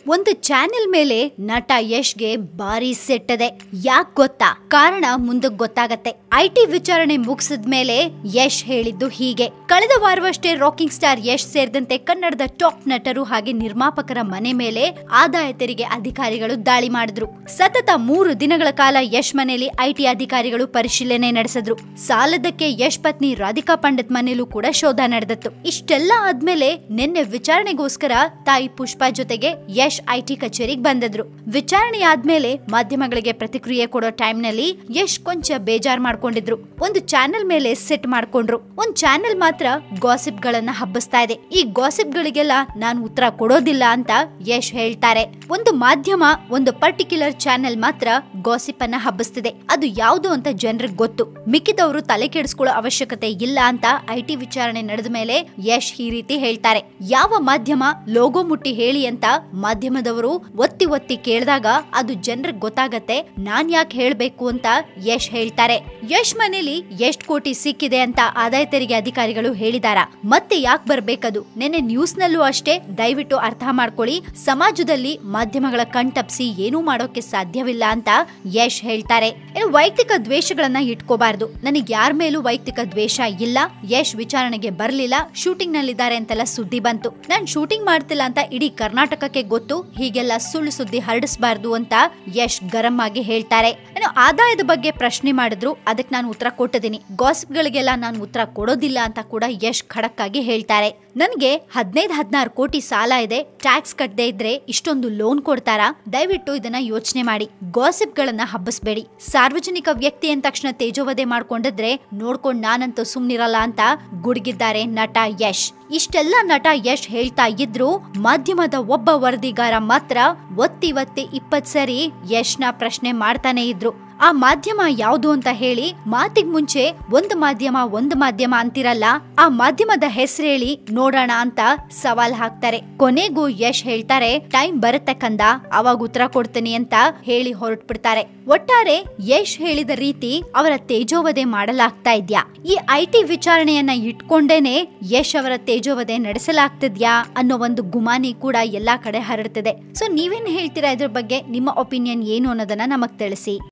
ಒಂದು ಚಾನೆಲ್ ಮೇಲೆ ನಟ ಯಶ್ಗೆ ಭಾರಿ ಸೆಟ್ಟದೆ ಯಾಕ್ ಗೊತ್ತಾ ಕಾರಣ ಮುಂದಕ್ ಗೊತ್ತಾಗತ್ತೆ ಐ ಟಿ ವಿಚಾರಣೆ ಮುಗಿಸಿದ್ಮೇಲೆ ಯಶ್ ಹೇಳಿದ್ದು ಹೀಗೆ ಕಳೆದ ವಾರವಷ್ಟೇ ರಾಕಿಂಗ್ ಸ್ಟಾರ್ ಯಶ್ ಸೇರಿದಂತೆ ಕನ್ನಡದ ಟಾಪ್ ನಟರು ಹಾಗೆ ನಿರ್ಮಾಪಕರ ಮನೆ ಮೇಲೆ ಆದಾಯ ತೆರಿಗೆ ಅಧಿಕಾರಿಗಳು ದಾಳಿ ಮಾಡಿದ್ರು ಸತತ ಮೂರು ದಿನಗಳ ಕಾಲ ಯಶ್ ಮನೆಯಲ್ಲಿ ಐಟಿ ಅಧಿಕಾರಿಗಳು ಪರಿಶೀಲನೆ ನಡೆಸಿದ್ರು ಸಾಲದಕ್ಕೆ ಯಶ್ ಪತ್ನಿ ರಾಧಿಕಾ ಪಂಡಿತ್ ಮನೆಯಲ್ಲೂ ಕೂಡ ಶೋಧ ನಡೆದಿತ್ತು ಇಷ್ಟೆಲ್ಲ ಆದ್ಮೇಲೆ ನಿನ್ನೆ ವಿಚಾರಣೆಗೋಸ್ಕರ ತಾಯಿ ಪುಷ್ಪಾ ಜೊತೆಗೆ ಯಶ್ ಐಟಿ ಕಚೇರಿಗೆ ಬಂದಿದ್ರು ವಿಚಾರಣೆ ಆದ್ಮೇಲೆ ಮಾಧ್ಯಮಗಳಿಗೆ ಪ್ರತಿಕ್ರಿಯೆ ಕೊಡೋ ಟೈಮ್ ನಲ್ಲಿ ಯಶ್ ಕೊಂಚ ಬೇಜಾರ್ ಮಾಡ್ಕೊಂಡಿದ್ರು ಒಂದು ಚಾನೆಲ್ ಮೇಲೆ ಸೆಟ್ ಮಾಡ್ಕೊಂಡ್ರು ಒಂದ್ ಚಾನೆಲ್ ಮಾತ್ರ ಗಾಸಿಪ್ ಗಳನ್ನ ಹಬ್ಬಿಸ್ತಾ ಇದೆ ಈ ಗಾಸಿಪ್ ಗಳಿಗೆಲ್ಲ ನಾನು ಉತ್ತರ ಕೊಡೋದಿಲ್ಲ ಅಂತ ಯಶ್ ಹೇಳ್ತಾರೆ ಒಂದು ಮಾಧ್ಯಮ ಒಂದು ಪರ್ಟಿಕ್ಯುಲರ್ ಚಾನೆಲ್ ಮಾತ್ರ ಗಾಸಿಪ್ ಅನ್ನ ಹಬ್ಬಿಸ್ತಿದೆ ಅದು ಯಾವುದು ಅಂತ ಜನರಿಗೆ ಗೊತ್ತು ಮಿಕ್ಕಿದವರು ತಲೆ ಕೆಡಿಸ್ಕೊಳ್ಳೋ ಅವಶ್ಯಕತೆ ಇಲ್ಲ ಅಂತ ಐಟಿ ವಿಚಾರಣೆ ನಡೆದ ಮೇಲೆ ಯಶ್ ಈ ರೀತಿ ಹೇಳ್ತಾರೆ ಯಾವ ಮಾಧ್ಯಮ ಲೋಗೋ ಮುಟ್ಟಿ ಹೇಳಿ ಅಂತ ಮಾಧ್ಯಮದವರು ಒತ್ತಿ ಒತ್ತಿ ಕೇಳಿದಾಗ ಅದು ಜನರಿಗೆ ಗೊತ್ತಾಗತ್ತೆ ನಾನ್ ಯಾಕೆ ಹೇಳ್ಬೇಕು ಅಂತ ಯಶ್ ಹೇಳ್ತಾರೆ ಯಶ್ ಮನೇಲಿ ಎಷ್ಟ್ ಕೋಟಿ ಸಿಕ್ಕಿದೆ ಅಂತ ಆದಾಯ ತೆರಿಗೆ ಅಧಿಕಾರಿಗಳು ಹೇಳಿದಾರ ಮತ್ತೆ ಯಾಕೆ ಬರ್ಬೇಕದು ನೆನ್ನೆ ನ್ಯೂಸ್ ನಲ್ಲೂ ಅಷ್ಟೇ ದಯವಿಟ್ಟು ಅರ್ಥ ಮಾಡ್ಕೊಳ್ಳಿ ಸಮಾಜದಲ್ಲಿ ಮಾಧ್ಯಮಗಳ ಕಣ್ತಪ್ಸಿ ಏನೂ ಮಾಡೋಕೆ ಸಾಧ್ಯವಿಲ್ಲ ಅಂತ ಯಶ್ ಹೇಳ್ತಾರೆ ಇನ್ನು ವೈಯಕ್ತಿಕ ದ್ವೇಷಗಳನ್ನ ಇಟ್ಕೋಬಾರ್ದು ನನಗೆ ಯಾರ ಮೇಲೂ ವೈಯಕ್ತಿಕ ದ್ವೇಷ ಇಲ್ಲ ಯಶ್ ವಿಚಾರಣೆಗೆ ಬರ್ಲಿಲ್ಲ ಶೂಟಿಂಗ್ ನಲ್ಲಿದ್ದಾರೆ ಅಂತೆಲ್ಲ ಸುದ್ದಿ ಬಂತು ನಾನ್ ಶೂಟಿಂಗ್ ಮಾಡ್ತಿಲ್ಲ ಅಂತ ಇಡೀ ಕರ್ನಾಟಕಕ್ಕೆ ಗೊತ್ತು ಹೀಗೆಲ್ಲ ಸುಳ್ಳು ಸುದ್ದಿ ಹರಡಿಸಬಾರ್ದು ಅಂತ ಯಶ್ ಗರಂ ಆಗಿ ಹೇಳ್ತಾರೆ ಇನ್ನು ಆದಾಯದ ಬಗ್ಗೆ ಪ್ರಶ್ನೆ ಮಾಡಿದ್ರು ಅದಕ್ಕೆ ನಾನು ಉತ್ತರ ಕೊಟ್ಟಿದ್ದೀನಿ ಗಾಸಿಪ್ ಗಳಿಗೆಲ್ಲ ನಾನು ಉತ್ತರ ಕೊಡೋದಿಲ್ಲ ಅಂತ ಕೂಡ ಯಶ್ ಖಡಕ್ ಆಗಿ ಹೇಳ್ತಾರೆ ನನ್ಗೆ ಹದಿನೈದು ಹದಿನಾರು ಕೋಟಿ ಸಾಲ ಇದೆ ಟ್ಯಾಕ್ಸ್ ಕಟ್ಟದೆ ಇದ್ರೆ ಇಷ್ಟೊಂದು ಲೋನ್ ಕೊಡ್ತಾರಾ ದಯವಿಟ್ಟು ಇದನ್ನ ಯೋಚನೆ ಮಾಡಿ ಗಾಸಿಪ್ ಗಳನ್ನ ಹಬ್ಬಿಸ್ಬೇಡಿ ಸಾರ್ವಜನಿಕ ವ್ಯಕ್ತಿ ಅಂದ ತಕ್ಷಣ ತೇಜೋವಧೆ ಮಾಡ್ಕೊಂಡಿದ್ರೆ ನೋಡ್ಕೊಂಡ್ ನಾನಂತೂ ಸುಮ್ನಿರಲ್ಲ ಅಂತ ಗುಡುಗಿದ್ದಾರೆ ನಟ ಯಶ್ ಇಷ್ಟೆಲ್ಲ ನಟ ಯಶ್ ಹೇಳ್ತಾ ಇದ್ರು ಮಾಧ್ಯಮದ ಒಬ್ಬ ವರದಿಗಾರ ಮಾತ್ರ ಒತ್ತಿ ಒತ್ತಿ ಇಪ್ಪತ್ ಸರಿ ಯಶ್ನ ಪ್ರಶ್ನೆ ಮಾಡ್ತಾನೆ ಇದ್ರು ಆ ಮಾಧ್ಯಮ ಯಾವುದು ಅಂತ ಹೇಳಿ ಮಾತಿಗ್ ಮುಂಚೆ ಒಂದು ಮಾಧ್ಯಮ ಒಂದು ಮಾಧ್ಯಮ ಅಂತಿರಲ್ಲ ಆ ಮಾಧ್ಯಮದ ಹೆಸರು ಹೇಳಿ ನೋಡೋಣ ಅಂತ ಸವಾಲ್ ಹಾಕ್ತಾರೆ ಕೊನೆಗೂ ಯಶ್ ಹೇಳ್ತಾರೆ ಟೈಮ್ ಬರುತ್ತೆ ಕಂದ ಅವಾಗ ಉತ್ತರ ಕೊಡ್ತೀನಿ ಅಂತ ಹೇಳಿ ಹೊರಟ್ಬಿಡ್ತಾರೆ ಒಟ್ಟಾರೆ ಯಶ್ ಹೇಳಿದ ರೀತಿ ಅವರ ತೇಜೋವಧೆ ಮಾಡಲಾಗ್ತಾ ಇದ್ಯಾ ಈ ಐ ಟಿ ವಿಚಾರಣೆಯನ್ನ ಇಟ್ಕೊಂಡೇನೆ ಯಶ್ ಅವರ ತೇಜೋವಧೆ ನಡೆಸಲಾಗ್ತಿದ್ಯಾ ಅನ್ನೋ ಒಂದು ಗುಮಾನಿ ಕೂಡ ಎಲ್ಲಾ ಕಡೆ ಹರಡ್ತಿದೆ ಸೊ ನೀವೇನ್ ಹೇಳ್ತೀರಾ ಇದ್ರ ಬಗ್ಗೆ ನಿಮ್ಮ ಒಪಿನಿಯನ್ ಏನು ಅನ್ನೋದನ್ನ ನಮಗ್ ತಿಳಿಸಿ